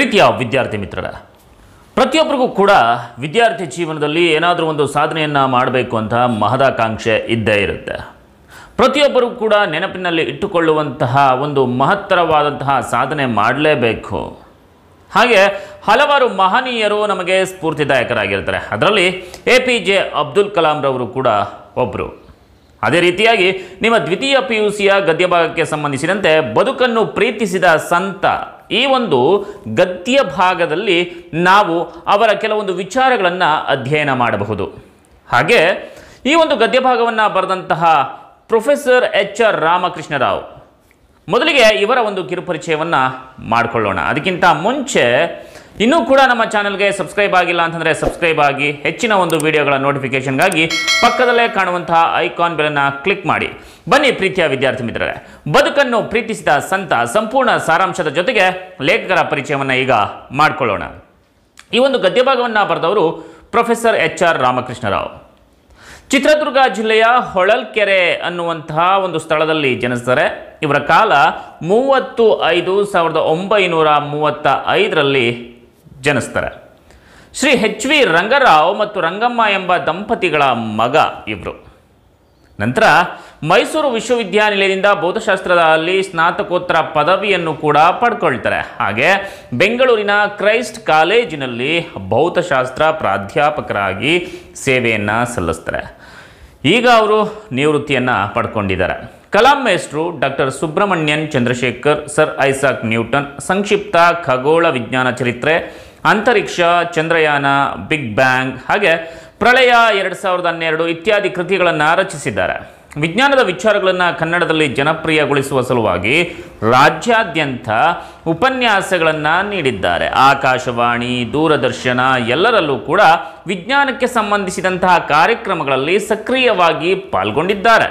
ಪ್ರೀತಿಯ ವಿದ್ಯಾರ್ಥಿ ಮಿತ್ರರ ಪ್ರತಿಯೊಬ್ಬರಿಗೂ ಕೂಡ ವಿದ್ಯಾರ್ಥಿ ಜೀವನದಲ್ಲಿ ಏನಾದರೂ ಒಂದು ಸಾಧನೆಯನ್ನು ಮಾಡಬೇಕು ಅಂತ ಮಹದಾಕಾಂಕ್ಷೆ ಇದ್ದೇ ಇರುತ್ತೆ ಪ್ರತಿಯೊಬ್ಬರೂ ಕೂಡ ನೆನಪಿನಲ್ಲಿ ಇಟ್ಟುಕೊಳ್ಳುವಂತಹ ಒಂದು ಮಹತ್ತರವಾದಂತಹ ಸಾಧನೆ ಮಾಡಲೇಬೇಕು ಹಾಗೆ ಹಲವಾರು ಮಹನೀಯರು ನಮಗೆ ಸ್ಫೂರ್ತಿದಾಯಕರಾಗಿರ್ತಾರೆ ಅದರಲ್ಲಿ ಎ ಪಿ ಜೆ ಅಬ್ದುಲ್ ಕಲಾಂರವರು ಕೂಡ ಒಬ್ಬರು ಅದೇ ರೀತಿಯಾಗಿ ನಿಮ್ಮ ದ್ವಿತೀಯ ಪಿ ಯು ಸಿಯ ಗದ್ಯ ಭಾಗಕ್ಕೆ ಸಂಬಂಧಿಸಿದಂತೆ ಬದುಕನ್ನು ಪ್ರೀತಿಸಿದ ಸಂತ ಈ ಒಂದು ಗದ್ಯ ಭಾಗದಲ್ಲಿ ನಾವು ಅವರ ಕೆಲವೊಂದು ವಿಚಾರಗಳನ್ನು ಅಧ್ಯಯನ ಮಾಡಬಹುದು ಹಾಗೆ ಈ ಒಂದು ಗದ್ಯ ಭಾಗವನ್ನು ಬರೆದಂತಹ ಪ್ರೊಫೆಸರ್ ಎಚ್ ಆರ್ ರಾಮಕೃಷ್ಣರಾವ್ ಮೊದಲಿಗೆ ಇವರ ಒಂದು ಕಿರುಪರಿಚಯವನ್ನು ಮಾಡಿಕೊಳ್ಳೋಣ ಅದಕ್ಕಿಂತ ಮುಂಚೆ ಇನ್ನೂ ಕೂಡ ನಮ್ಮ ಚಾನಲ್ಗೆ ಸಬ್ಸ್ಕ್ರೈಬ್ ಆಗಿಲ್ಲ ಅಂತಂದರೆ ಸಬ್ಸ್ಕ್ರೈಬ್ ಆಗಿ ಹೆಚ್ಚಿನ ಒಂದು ವಿಡಿಯೋಗಳ ನೋಟಿಫಿಕೇಷನ್ಗಾಗಿ ಪಕ್ಕದಲ್ಲೇ ಕಾಣುವಂತಹ ಐಕಾನ್ ಬೆಲನ್ನು ಕ್ಲಿಕ್ ಮಾಡಿ ಬನ್ನಿ ಪ್ರೀತಿಯ ವಿದ್ಯಾರ್ಥಿ ಮಿತ್ರರೇ ಬದುಕನ್ನು ಪ್ರೀತಿಸಿದ ಸಂತ ಸಂಪೂರ್ಣ ಸಾರಾಂಶದ ಜೊತೆಗೆ ಲೇಖಕರ ಪರಿಚಯವನ್ನು ಈಗ ಮಾಡಿಕೊಳ್ಳೋಣ ಈ ಒಂದು ಗದ್ಯ ಭಾಗವನ್ನು ಬರೆದವರು professor H R Ramakrishnarao Chitradurga ಜಿಲ್ಲೆಯ ಹೊಳಲ್ಕೆರೆ ಅನ್ನುವಂತಹ ಒಂದು ಸ್ಥಳದಲ್ಲಿ ಜನಿಸ್ತಾರೆ ಇವರ ಕಾಲ ಮೂವತ್ತು ಐದು ಸಾವಿರದ ಒಂಬೈನೂರ ಮೂವತ್ತ ಐದರಲ್ಲಿ ಜನಿಸ್ತಾರೆ ಶ್ರೀ ಎಚ್ ವಿ ರಂಗರಾವ್ ಮತ್ತು ರಂಗಮ್ಮ ಎಂಬ ದಂಪತಿಗಳ ಮಗ ಇವರು ನಂತರ ಮೈಸೂರು ವಿಶ್ವವಿದ್ಯಾನಿಲಯದಿಂದ ಭೌತಶಾಸ್ತ್ರದಲ್ಲಿ ಸ್ನಾತಕೋತ್ತರ ಪದವಿಯನ್ನು ಕೂಡ ಪಡ್ಕೊಳ್ತಾರೆ ಹಾಗೆ ಬೆಂಗಳೂರಿನ ಕ್ರೈಸ್ಟ್ ಕಾಲೇಜಿನಲ್ಲಿ ಭೌತಶಾಸ್ತ್ರ ಪ್ರಾಧ್ಯಾಪಕರಾಗಿ ಸೇವೆಯನ್ನು ಸಲ್ಲಿಸ್ತಾರೆ ಈಗ ಅವರು ನಿವೃತ್ತಿಯನ್ನು ಪಡ್ಕೊಂಡಿದ್ದಾರೆ ಕಲಾಂ ಮೇಸ್ಟ್ರು doctor Subrahmanyan Chandrasekhar sir Isaac Newton ಸಂಕ್ಷಿಪ್ತ ಖಗೋಳ ವಿಜ್ಞಾನ ಚರಿತ್ರೆ ಅಂತರಿಕ್ಷ ಚಂದ್ರಯಾನ ಬಿಗ್ ಬ್ಯಾಂಗ್ ಹಾಗೆ ಪ್ರಳಯ ಎರಡು ಸಾವಿರದ ಹನ್ನೆರಡು ಇತ್ಯಾದಿ ಕೃತಿಗಳನ್ನು ರಚಿಸಿದ್ದಾರೆ ವಿಜ್ಞಾನದ ವಿಚಾರಗಳನ್ನು ಕನ್ನಡದಲ್ಲಿ ಜನಪ್ರಿಯಗೊಳಿಸುವ ಸಲುವಾಗಿ ರಾಜ್ಯಾದ್ಯಂತ ಉಪನ್ಯಾಸಗಳನ್ನು ನೀಡಿದ್ದಾರೆ ಆಕಾಶವಾಣಿ ದೂರದರ್ಶನ ಎಲ್ಲರಲ್ಲೂ ಕೂಡ ವಿಜ್ಞಾನಕ್ಕೆ ಸಂಬಂಧಿಸಿದಂತಹ ಕಾರ್ಯಕ್ರಮಗಳಲ್ಲಿ ಸಕ್ರಿಯವಾಗಿ ಪಾಲ್ಗೊಂಡಿದ್ದಾರೆ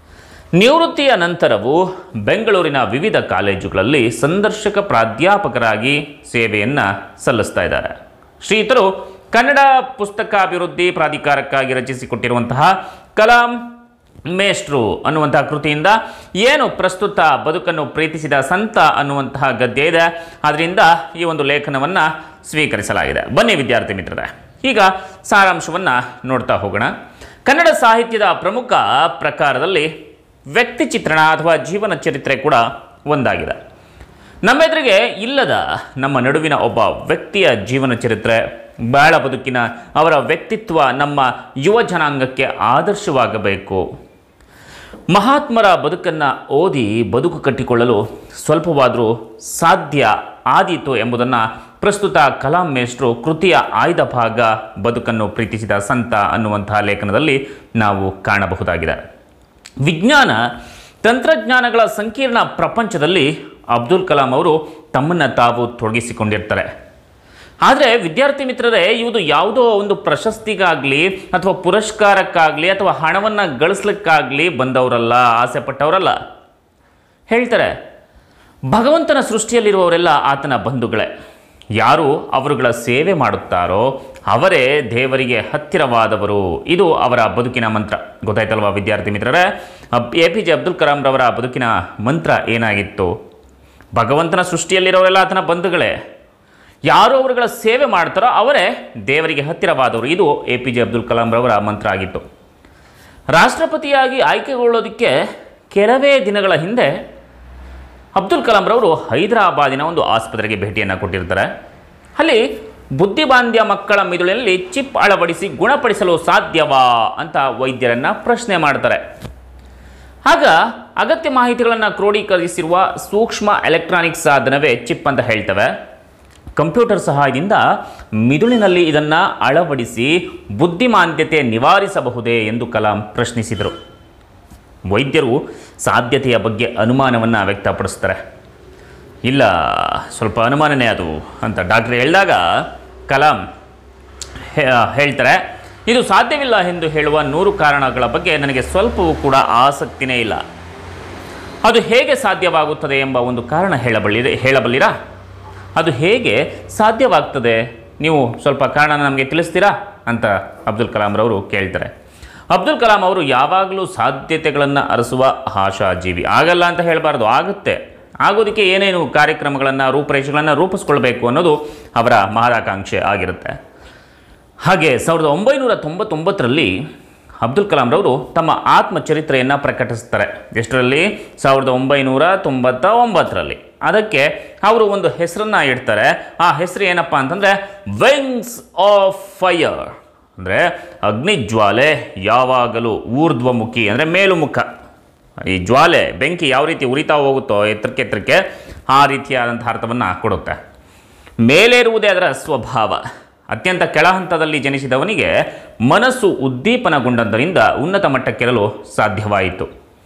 ನಿವೃತ್ತಿಯ ನಂತರವೂ ಬೆಂಗಳೂರಿನ ವಿವಿಧ ಕಾಲೇಜುಗಳಲ್ಲಿ ಸಂದರ್ಶಕ ಪ್ರಾಧ್ಯಾಪಕರಾಗಿ ಸೇವೆಯನ್ನು ಸಲ್ಲಿಸ್ತಾ ಇದ್ದಾರೆ ಶ್ರೀಯುತರು ಕನ್ನಡ ಪುಸ್ತಕಾಭಿವೃದ್ಧಿ ಪ್ರಾಧಿಕಾರಕ್ಕಾಗಿ ರಚಿಸಿಕೊಟ್ಟಿರುವಂತಹ ಕಲಾಂ ಮೇಷ್ಟ್ರು ಅನ್ನುವಂತಹ ಕೃತಿಯಿಂದ ಏನು ಪ್ರಸ್ತುತ ಬದುಕನ್ನು ಪ್ರೀತಿಸಿದ ಸಂತ ಅನ್ನುವಂತಹ ಗದ್ಯ ಇದೆ ಅದರಿಂದ ಈ ಒಂದು ಲೇಖನವನ್ನು ಸ್ವೀಕರಿಸಲಾಗಿದೆ ಬನ್ನಿ ವಿದ್ಯಾರ್ಥಿ ಮಿತ್ರರೇ ಈಗ ಸಾರಾಂಶವನ್ನು ನೋಡ್ತಾ ಹೋಗೋಣ ಕನ್ನಡ ಸಾಹಿತ್ಯದ ಪ್ರಮುಖ ಪ್ರಕಾರದಲ್ಲಿ ವ್ಯಕ್ತಿ ಚಿತ್ರಣ ಅಥವಾ ಜೀವನ ಚರಿತ್ರೆ ಕೂಡ ಒಂದಾಗಿದೆ ನಮ್ಮೆದುರಿಗೆ ಇಲ್ಲದ ನಮ್ಮ ನಡುವಿನ ಒಬ್ಬ ವ್ಯಕ್ತಿಯ ಜೀವನ ಚರಿತ್ರೆ ಬಾಳ ಬದುಕಿನ ಅವರ ವ್ಯಕ್ತಿತ್ವ ನಮ್ಮ ಯುವ ಜನಾಂಗಕ್ಕೆ ಆದರ್ಶವಾಗಬೇಕು ಮಹಾತ್ಮರ ಬದುಕನ್ನು ಓದಿ ಬದುಕು ಕಟ್ಟಿಕೊಳ್ಳಲು ಸ್ವಲ್ಪವಾದರೂ ಸಾಧ್ಯ ಆದೀತು ಎಂಬುದನ್ನು ಪ್ರಸ್ತುತ ಕಲಾಂ ಮೇಷ್ಟ್ರು ಕೃತಿಯ ಆಯ್ದ ಭಾಗ ಬದುಕನ್ನು ಪ್ರೀತಿಸಿದ ಸಂತ ಅನ್ನುವಂತಹ ಲೇಖನದಲ್ಲಿ ನಾವು ಕಾಣಬಹುದಾಗಿದೆ ವಿಜ್ಞಾನ ತಂತ್ರಜ್ಞಾನಗಳ ಸಂಕೀರ್ಣ ಪ್ರಪಂಚದಲ್ಲಿ ಅಬ್ದುಲ್ ಕಲಾಂ ಅವರು ತಮ್ಮನ್ನು ತಾವು ತೊಡಗಿಸಿಕೊಂಡಿರ್ತಾರೆ ಆದರೆ ವಿದ್ಯಾರ್ಥಿ ಮಿತ್ರರೇ ಇವುದು ಯಾವುದೋ ಒಂದು ಪ್ರಶಸ್ತಿಗಾಗಲಿ ಅಥವಾ ಪುರಸ್ಕಾರಕ್ಕಾಗಲಿ ಅಥವಾ ಹಣವನ್ನು ಗಳಿಸ್ಲಿಕ್ಕಾಗಲಿ ಬಂದವರಲ್ಲ ಆಸೆ ಪಟ್ಟವರಲ್ಲ ಹೇಳ್ತಾರೆ ಭಗವಂತನ ಸೃಷ್ಟಿಯಲ್ಲಿರುವವರೆಲ್ಲ ಆತನ ಬಂಧುಗಳೇ ಯಾರು ಅವರುಗಳ ಸೇವೆ ಮಾಡುತ್ತಾರೋ ಅವರೇ ದೇವರಿಗೆ ಹತ್ತಿರವಾದವರು ಇದು ಅವರ ಬದುಕಿನ ಮಂತ್ರ ಗೊತ್ತಾಯ್ತಲ್ವಾ ವಿದ್ಯಾರ್ಥಿ ಮಿತ್ರರೇ A P J Abdul Kalam ರವರ ಬದುಕಿನ ಮಂತ್ರ ಏನಾಗಿತ್ತು ಭಗವಂತನ ಸೃಷ್ಟಿಯಲ್ಲಿರೋರೆಲ್ಲ ಆತನ ಬಂಧುಗಳೇ ಯಾರು ಅವರುಗಳ ಸೇವೆ ಮಾಡ್ತಾರೋ ಅವರೇ ದೇವರಿಗೆ ಹತ್ತಿರವಾದವರು ಇದು A P J Abdul Kalam ರವರ ಮಂತ್ರ ಆಗಿತ್ತು ರಾಷ್ಟ್ರಪತಿಯಾಗಿ ಆಯ್ಕೆಗೊಳ್ಳೋದಕ್ಕೆ ಕೆಲವೇ ದಿನಗಳ ಹಿಂದೆ ಅಬ್ದುಲ್ ಕಲಾಂ ರವರು ಹೈದರಾಬಾದಿನ ಒಂದು ಆಸ್ಪತ್ರೆಗೆ ಭೇಟಿಯನ್ನು ಕೊಟ್ಟಿರ್ತಾರೆ ಅಲ್ಲಿ ಬುದ್ಧಿಮಾಂದ್ಯ ಮಕ್ಕಳ ಮಿದುಳಿನಲ್ಲಿ ಚಿಪ್ ಅಳವಡಿಸಿ ಗುಣಪಡಿಸಲು ಸಾಧ್ಯವಾ ಅಂತ ವೈದ್ಯರನ್ನು ಪ್ರಶ್ನೆ ಮಾಡ್ತಾರೆ ಆಗ ಅಗತ್ಯ ಮಾಹಿತಿಗಳನ್ನು ಕ್ರೋಢೀಕರಿಸಿರುವ ಸೂಕ್ಷ್ಮ ಎಲೆಕ್ಟ್ರಾನಿಕ್ ಸಾಧನವೇ ಚಿಪ್ ಅಂತ ಹೇಳ್ತವೆ ಕಂಪ್ಯೂಟರ್ ಸಹಾಯದಿಂದ ಮಿದುಳಿನಲ್ಲಿ ಇದನ್ನು ಅಳವಡಿಸಿ ಬುದ್ಧಿಮಾಂದ್ಯತೆ ನಿವಾರಿಸಬಹುದೇ ಎಂದು ಕಲಾಂ ಪ್ರಶ್ನಿಸಿದರು ವೈದ್ಯರು ಸಾಧ್ಯತೆಯ ಬಗ್ಗೆ ಅನುಮಾನವನ್ನು ವ್ಯಕ್ತಪಡಿಸ್ತಾರೆ ಇಲ್ಲ ಸ್ವಲ್ಪ ಅನುಮಾನನೇ ಅದು ಅಂತ ಡಾಕ್ಟರ್ ಹೇಳಿದಾಗ ಕಲಾಂ ಹೇ- ಹೇಳ್ತಾರೆ ಇದು ಸಾಧ್ಯವಿಲ್ಲ ಎಂದು ಹೇಳುವ ನೂರು ಕಾರಣಗಳ ಬಗ್ಗೆ ನನಗೆ ಸ್ವಲ್ಪವೂ ಕೂಡ ಆಸಕ್ತಿನೇ ಇಲ್ಲ ಅದು ಹೇಗೆ ಸಾಧ್ಯವಾಗುತ್ತದೆ ಎಂಬ ಒಂದು ಕಾರಣ ಹೇಳಬಲ್ಲಿದೆ ಹೇಳಬಲ್ಲಿರಾ ಅದು ಹೇಗೆ ಸಾಧ್ಯವಾಗ್ತದೆ ನೀವು ಸ್ವಲ್ಪ ಕಾರಣ ನಮಗೆ ತಿಳಿಸ್ತೀರಾ ಅಂತ ಅಬ್ದುಲ್ ಕಲಾಂ ರವರು ಕೇಳ್ತಾರೆ ಅಬ್ದುಲ್ ಕಲಾಂ ಅವರು ಯಾವಾಗಲೂ ಸಾಧ್ಯತೆಗಳನ್ನು ಅರಸುವ ಆಶಾಜೀವಿ ಆಗಲ್ಲ ಅಂತ ಹೇಳಬಾರ್ದು ಆಗುತ್ತೆ ಆಗೋದಕ್ಕೆ ಏನೇನು ಕಾರ್ಯಕ್ರಮಗಳನ್ನು ರೂಪರೇಷೆಗಳನ್ನು ರೂಪಿಸ್ಕೊಳ್ಬೇಕು ಅನ್ನೋದು ಅವರ ಮಹದಾಕಾಂಕ್ಷೆ ಆಗಿರುತ್ತೆ ಹಾಗೆ ಸಾವಿರದ ಒಂಬೈನೂರ ತೊಂಬತ್ತೊಂಬತ್ತರಲ್ಲಿ ಅಬ್ದುಲ್ ಕಲಾಂರವರು ತಮ್ಮ ಆತ್ಮಚರಿತ್ರೆಯನ್ನು ಪ್ರಕಟಿಸ್ತಾರೆ ಎಷ್ಟರಲ್ಲಿ ಸಾವಿರದ ಒಂಬೈನೂರ ತೊಂಬತ್ತ ಒಂಬತ್ತರಲ್ಲಿ ಅದಕ್ಕೆ ಅವರು ಒಂದು ಹೆಸರನ್ನು ಇಡ್ತಾರೆ ಆ ಹೆಸರು ಏನಪ್ಪ ಅಂತಂದರೆ ವಿಂಗ್ಸ್ ಆಫ್ ಫೈರ್ ಅಂದರೆ ಅಗ್ನಿಜ್ವಾಲೆ ಯಾವಾಗಲೂ ಊರ್ಧ್ವಮುಖಿ ಅಂದರೆ ಮೇಲುಮುಖ ಈ ಜ್ವಾಲೆ ಬೆಂಕಿ ಯಾವ ರೀತಿ ಉರಿತಾ ಹೋಗುತ್ತೋ ಎತ್ತರಕ್ಕೆ ಎತ್ತರಕ್ಕೆ ಆ ರೀತಿಯಾದಂಥ ಅರ್ಥವನ್ನು ಕೊಡುತ್ತೆ ಮೇಲೇರುವುದೇ ಅದರ ಸ್ವಭಾವ ಅತ್ಯಂತ ಕೆಳಹಂತದಲ್ಲಿ ಜನಿಸಿದವನಿಗೆ ಮನಸ್ಸು ಉದ್ದೀಪನಗೊಂಡದ್ದರಿಂದ ಉನ್ನತ ಮಟ್ಟಕ್ಕೇರಲು ಸಾಧ್ಯವಾಯಿತು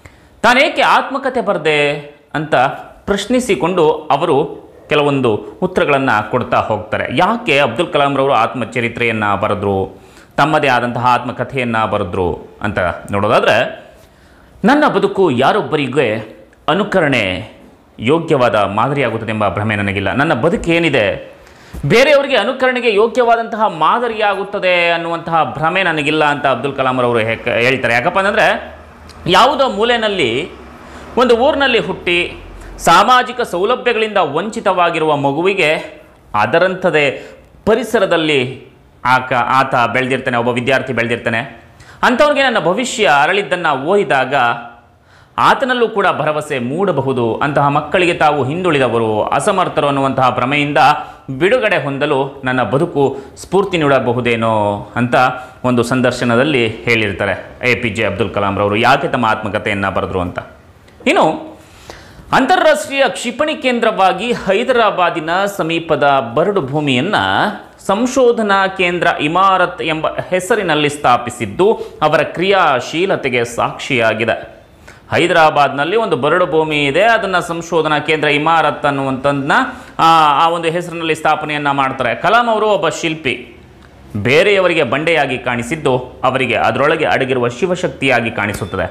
ತಾನೇಕೆ ಆತ್ಮಕತೆ ಬರದೆ ಅಂತ ಪ್ರಶ್ನಿಸಿಕೊಂಡು ಅವರು ಕೆಲವೊಂದು ಉತ್ತರಗಳನ್ನು ಕೊಡ್ತಾ ಹೋಗ್ತಾರೆ ಯಾಕೆ ಅಬ್ದುಲ್ ಕಲಾಂರವರು ಆತ್ಮಚರಿತ್ರೆಯನ್ನು ಬರೆದ್ರು ತಮ್ಮದೇ ಆದಂತಹ ಆತ್ಮಕಥೆಯನ್ನು ಬರೆದ್ರು ಅಂತ ನೋಡೋದಾದರೆ ನನ್ನ ಬದುಕು ಯಾರೊಬ್ಬರಿಗೆ ಅನುಕರಣೆ ಯೋಗ್ಯವಾದ ಮಾದರಿಯಾಗುತ್ತದೆ ಎಂಬ ಭ್ರಮೆ ನನಗಿಲ್ಲ ನನ್ನ ಬದುಕು ಏನಿದೆ ಬೇರೆಯವರಿಗೆ ಅನುಕರಣೆಗೆ ಯೋಗ್ಯವಾದಂತಹ ಮಾದರಿಯಾಗುತ್ತದೆ ಅನ್ನುವಂತಹ ಭ್ರಮೆ ನನಗಿಲ್ಲ ಅಂತ ಅಬ್ದುಲ್ ಕಲಾಂ ಅವರು ಹೇಕ್- ಹೇಳ್ತಾರೆ ಯಾಕಪ್ಪ ಅಂದರೆ ಯಾವುದೋ ಮೂಲೆಯಲ್ಲಿ ಒಂದು ಊರಿನಲ್ಲಿ ಹುಟ್ಟಿ ಸಾಮಾಜಿಕ ಸೌಲಭ್ಯಗಳಿಂದ ವಂಚಿತವಾಗಿರುವ ಮಗುವಿಗೆ ಅದರಂಥದೇ ಪರಿಸರದಲ್ಲಿ ಆಕ ಆತ ಬೆಳೆದಿರ್ತಾನೆ ಒಬ್ಬ ವಿದ್ಯಾರ್ಥಿ ಬೆಳೆದಿರ್ತಾನೆ ಅಂಥವ್ರಿಗೆ ನನ್ನ ಭವಿಷ್ಯ ಅರಳಿದ್ದನ್ನು ಓದಿದಾಗ ಆತನಲ್ಲೂ ಕೂಡ ಭರವಸೆ ಮೂಡಬಹುದು ಅಂತಹ ಮಕ್ಕಳಿಗೆ ತಾವು ಹಿಂದುಳಿದವರು ಅಸಮರ್ಥರು ಅನ್ನುವಂತಹ ಭ್ರಮೆಯಿಂದ ಬಿಡುಗಡೆ ಹೊಂದಲು ನನ್ನ ಬದುಕು ಸ್ಫೂರ್ತಿ ನೀಡಬಹುದೇನೋ ಅಂತ ಒಂದು ಸಂದರ್ಶನದಲ್ಲಿ ಹೇಳಿರ್ತಾರೆ ಎ ಪಿ ಜೆ ಅಬ್ದುಲ್ ಕಲಾಂರವರು ಯಾಕೆ ತಮ್ಮ ಆತ್ಮಕಥೆಯನ್ನು ಬರೆದ್ರು ಅಂತ ಇನ್ನು ಅಂತಾರಾಷ್ಟ್ರೀಯ ಕ್ಷಿಪಣಿ ಕೇಂದ್ರವಾಗಿ ಹೈದರಾಬಾದಿನ ಸಮೀಪದ ಬರಡು ಭೂಮಿಯನ್ನು ಸಂಶೋಧನಾ ಕೇಂದ್ರ ಇಮಾರತ್ ಎಂಬ ಹೆಸರಿನಲ್ಲಿ ಸ್ಥಾಪಿಸಿದ್ದು ಅವರ ಕ್ರಿಯಾಶೀಲತೆಗೆ ಸಾಕ್ಷಿಯಾಗಿದೆ ಹೈದರಾಬಾದ್ನಲ್ಲಿ ಒಂದು ಬರಡು ಭೂಮಿ ಇದೆ ಅದನ್ನು ಸಂಶೋಧನಾ ಕೇಂದ್ರ ಇಮಾರತ್ ಅನ್ನುವಂಥದ್ದನ್ನ ಆ ಆ ಒಂದು ಹೆಸರಿನಲ್ಲಿ ಸ್ಥಾಪನೆಯನ್ನು ಮಾಡ್ತಾರೆ ಕಲಾಂ ಅವರು ಒಬ್ಬ ಶಿಲ್ಪಿ ಬೇರೆಯವರಿಗೆ ಬಂಡೆಯಾಗಿ ಕಾಣಿಸಿದ್ದು ಅವರಿಗೆ ಅದರೊಳಗೆ ಅಡಗಿರುವ ಶಿವಶಕ್ತಿಯಾಗಿ ಕಾಣಿಸುತ್ತದೆ